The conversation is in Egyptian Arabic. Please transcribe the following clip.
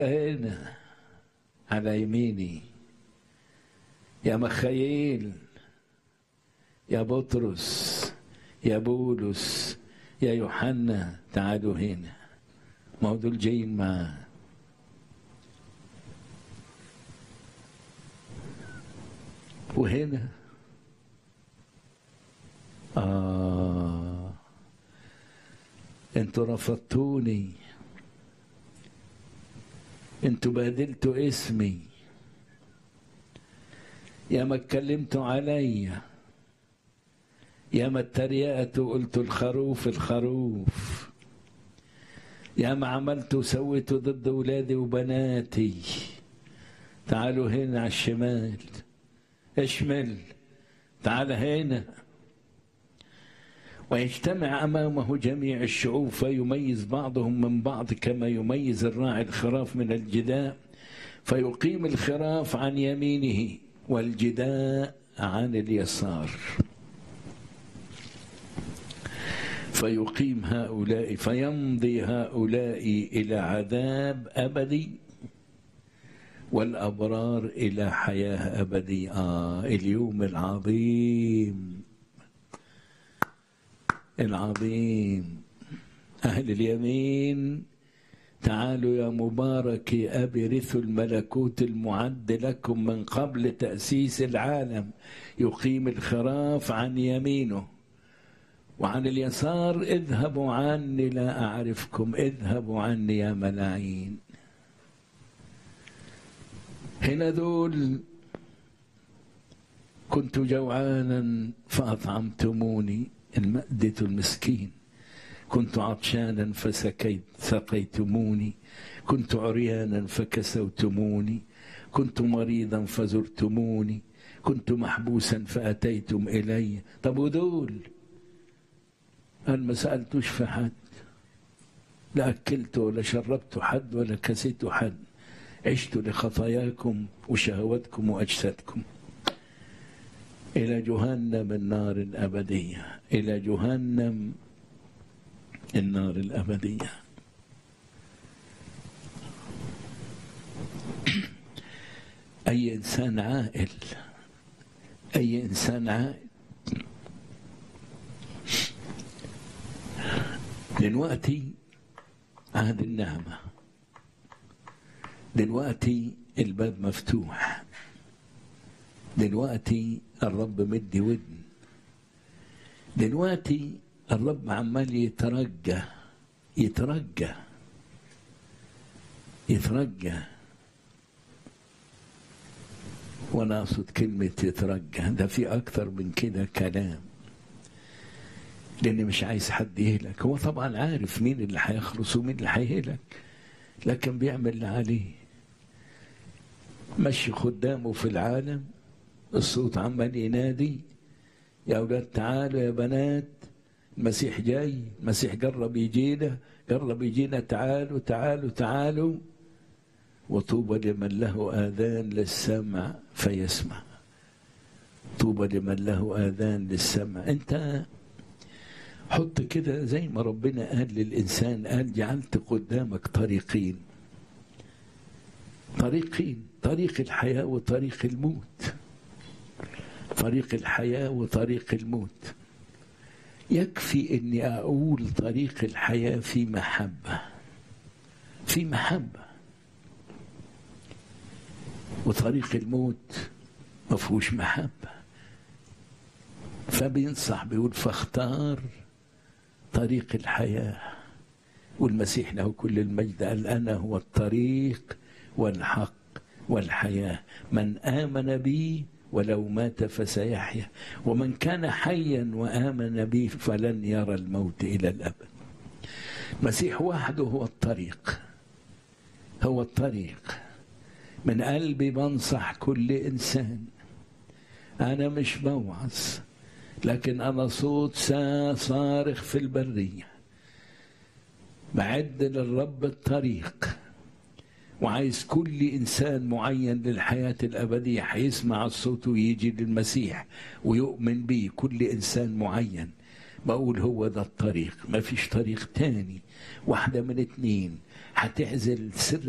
هنا على يميني يا مخيل يا بطرس يا بولس يا يوحنا تعالوا هنا ما هو دول جايين معاه وهنا آه انتوا رفضتوني انتوا بهدلتوا اسمي يا ما اتكلمتوا عليا يا ما اتريقتوا وقلتوا الخروف الخروف يا ما عملتوا وسويتوا ضد ولادي وبناتي تعالوا هنا على الشمال اشمل تعال هنا ويجتمع امامه جميع الشعوب فيميز بعضهم من بعض كما يميز الراعي الخراف من الجداء فيقيم الخراف عن يمينه والجداء عن اليسار فيقيم هؤلاء فيمضي هؤلاء الى عذاب ابدي والابرار الى حياه ابديه آه اليوم العظيم العظيم أهل اليمين تعالوا يا مبارك أبي رثوا الملكوت المعد لكم من قبل تأسيس العالم يقيم الخراف عن يمينه وعن اليسار اذهبوا عني لا أعرفكم اذهبوا عني يا ملاعين هنا دول كنت جوعانا فأطعمتموني المأدة المسكين كنت عطشانا فسكيت سقيتموني كنت عريانا فكسوتموني كنت مريضا فزرتموني كنت محبوسا فأتيتم إلي طب ودول قال ما سألتوش في حد لا أكلت ولا شربت حد ولا كسيت حد عشت لخطاياكم وشهواتكم وأجسادكم إلى جهنم النار الأبدية إلى جهنم النار الأبدية أي إنسان عاقل أي إنسان عاقل دلوقتي عهد النعمة دلوقتي الباب مفتوح دلوقتي الرب مدي ودن دلوقتي الرب عمال يترجى يترجى يترجى وانا اقصد كلمة يترجى ده في اكتر من كده كلام لان مش عايز حد يهلك هو طبعا عارف مين اللي هيخلص ومين اللي هيهلك لكن بيعمل اللي عليه مشي خدامه في العالم الصوت عمال ينادي يا اولاد تعالوا يا بنات المسيح جاي المسيح قرب يجينا قرب يجينا تعالوا تعالوا تعالوا وطوبى لمن له آذان للسمع فيسمع طوبى لمن له آذان للسمع أنت حط كده زي ما ربنا قال للإنسان قال جعلت قدامك طريقين طريقين طريق الحياة وطريق الموت طريق الحياة وطريق الموت يكفي اني اقول طريق الحياة في محبة في محبة وطريق الموت ما فيهوش محبة فبينصح بيقول فاختار طريق الحياة والمسيح له كل المجد قال أنا هو الطريق والحق والحياة من آمن بي ولو مات فسيحيا ومن كان حيا وآمن بي فلن يرى الموت إلى الأبد المسيح وحده هو الطريق هو الطريق من قلبي بنصح كل إنسان أنا مش بوعظ لكن أنا صوت صارخ في البرية بعد للرب الطريق وعايز كل انسان معين للحياه الابديه هيسمع الصوت ويجي للمسيح ويؤمن به كل انسان معين بقول هو ده الطريق ما فيش طريق تاني واحده من اتنين هتعزل سر